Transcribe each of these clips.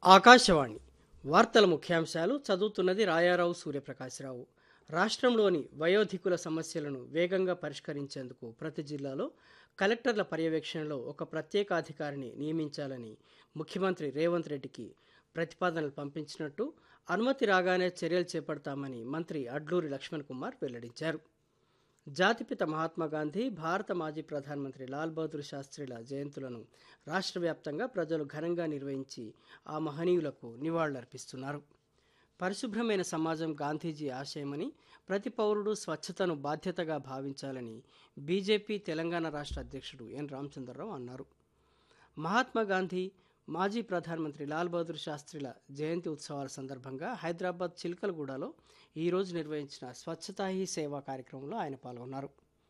ఆకాశవాణి వార్తల ముఖ్యాంశాలు చదువుతున్నది రాయారావు సూర్యప్రకాశ్రావు రాష్ట్రంలోని వయోధికుల సమస్యలను వేగంగా పరిష్కరించేందుకు ప్రతి జిల్లాలో కలెక్టర్ల పర్యవేక్షణలో ఒక ప్రత్యేక అధికారిని నియమించాలని ముఖ్యమంత్రి రేవంత్ రెడ్డికి ప్రతిపాదనలు పంపించినట్టు అనుమతి రాగానే చర్యలు చేపడతామని మంత్రి అడ్లూరి లక్ష్మణ్ కుమార్ వెల్లడించారు జాతిపిత మహాత్మా గాంధీ భారత మాజీ ప్రధానమంత్రి లాల్ బహదూర్ శాస్త్రిల జయంతులను రాష్ట్ర వ్యాప్తంగా ప్రజలు ఘనంగా నిర్వహించి ఆ మహనీయులకు నివాళులర్పిస్తున్నారు పరిశుభ్రమైన సమాజం గాంధీజీ ఆశయమని ప్రతి పౌరుడు స్వచ్ఛతను బాధ్యతగా భావించాలని బీజేపీ తెలంగాణ రాష్ట్ర అధ్యక్షుడు ఎన్ రామచంద్రరావు అన్నారు మహాత్మా గాంధీ మాజీ ప్రధానమంత్రి లాల్ బహదూర్ శాస్త్రిల జయంతి ఉత్సవాల సందర్భంగా హైదరాబాద్ చిలకలగూడలో ఈరోజు నిర్వహించిన స్వచ్ఛతా హీ సేవా కార్యక్రమంలో ఆయన పాల్గొన్నారు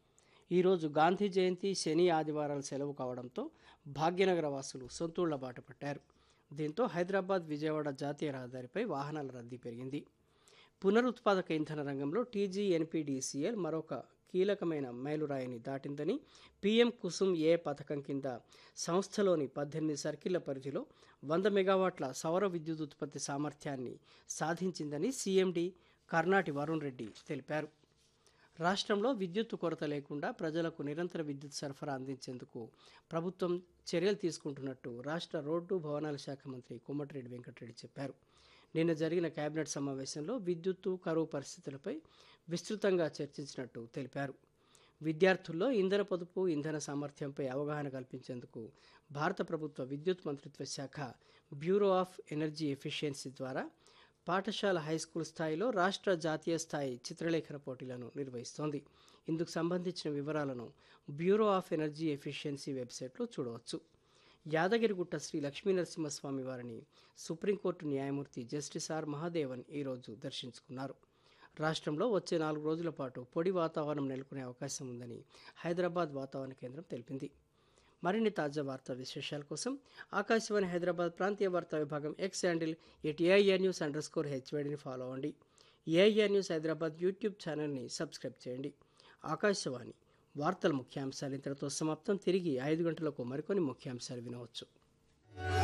ఈరోజు గాంధీ జయంతి శని ఆదివారాలు సెలవు కావడంతో భాగ్యనగర వాసులు సొంతూళ్ల బాట పట్టారు దీంతో హైదరాబాద్ విజయవాడ జాతీయ రహదారిపై వాహనాల రద్దీ పెరిగింది పునరుత్పాదక ఇంధన రంగంలో టీజీఎన్పీడీసీఎల్ మరొక కీలకమైన మైలురాయిని దాటిందని పీఎం కుసుమ్ ఏ పథకం కింద సంస్థలోని పద్దెనిమిది సర్కిళ్ల పరిధిలో వంద మెగావాట్ల సౌర విద్యుత్ ఉత్పత్తి సామర్థ్యాన్ని సాధించిందని సీఎండీ కర్నాటి వరుణ్ రెడ్డి తెలిపారు రాష్ట్రంలో విద్యుత్ కొరత లేకుండా ప్రజలకు నిరంతర విద్యుత్ సరఫరా అందించేందుకు ప్రభుత్వం చర్యలు తీసుకుంటున్నట్టు రాష్ట్ర రోడ్డు భవనాల శాఖ మంత్రి కోమటిరెడ్డి వెంకటరెడ్డి చెప్పారు నిన్న జరిగిన కేబినెట్ సమావేశంలో విద్యుత్తు కరువు పరిస్థితులపై విస్తృతంగా చర్చించినట్టు తెలిపారు విద్యార్థుల్లో ఇంధన పొదుపు ఇంధన సామర్థ్యంపై అవగాహన కల్పించేందుకు భారత ప్రభుత్వ విద్యుత్ మంత్రిత్వ శాఖ బ్యూరో ఆఫ్ ఎనర్జీ ఎఫిషియన్సీ ద్వారా పాఠశాల హైస్కూల్ స్థాయిలో రాష్ట్ర జాతీయ స్థాయి చిత్రలేఖన పోటీలను నిర్వహిస్తోంది ఇందుకు సంబంధించిన వివరాలను బ్యూరో ఆఫ్ ఎనర్జీ ఎఫిషియన్సీ వెబ్సైట్లో చూడవచ్చు యాదగిరిగుట్ట శ్రీ లక్ష్మీనరసింహస్వామి వారిని సుప్రీంకోర్టు న్యాయమూర్తి జస్టిస్ ఆర్ మహాదేవన్ ఈరోజు దర్శించుకున్నారు రాష్ట్రంలో వచ్చే నాలుగు రోజుల పాటు పొడి వాతావరణం నెలకొనే అవకాశం ఉందని హైదరాబాద్ వాతావరణ కేంద్రం తెలిపింది మరిన్ని తాజా వార్తా విశేషాల కోసం ఆకాశవాణి హైదరాబాద్ ప్రాంతీయ వార్తా విభాగం X handle at AIR news underscore హెచ్వేడిని ఫాలో అవ్వండి ఏఐఆర్ న్యూస్ హైదరాబాద్ యూట్యూబ్ ఛానల్ని సబ్స్క్రైబ్ చేయండి ఆకాశవాణి వార్తల ముఖ్యాంశాలు ఇంతటితో సమాప్తం తిరిగి ఐదు గంటలకు మరికొన్ని ముఖ్యాంశాలు వినవచ్చు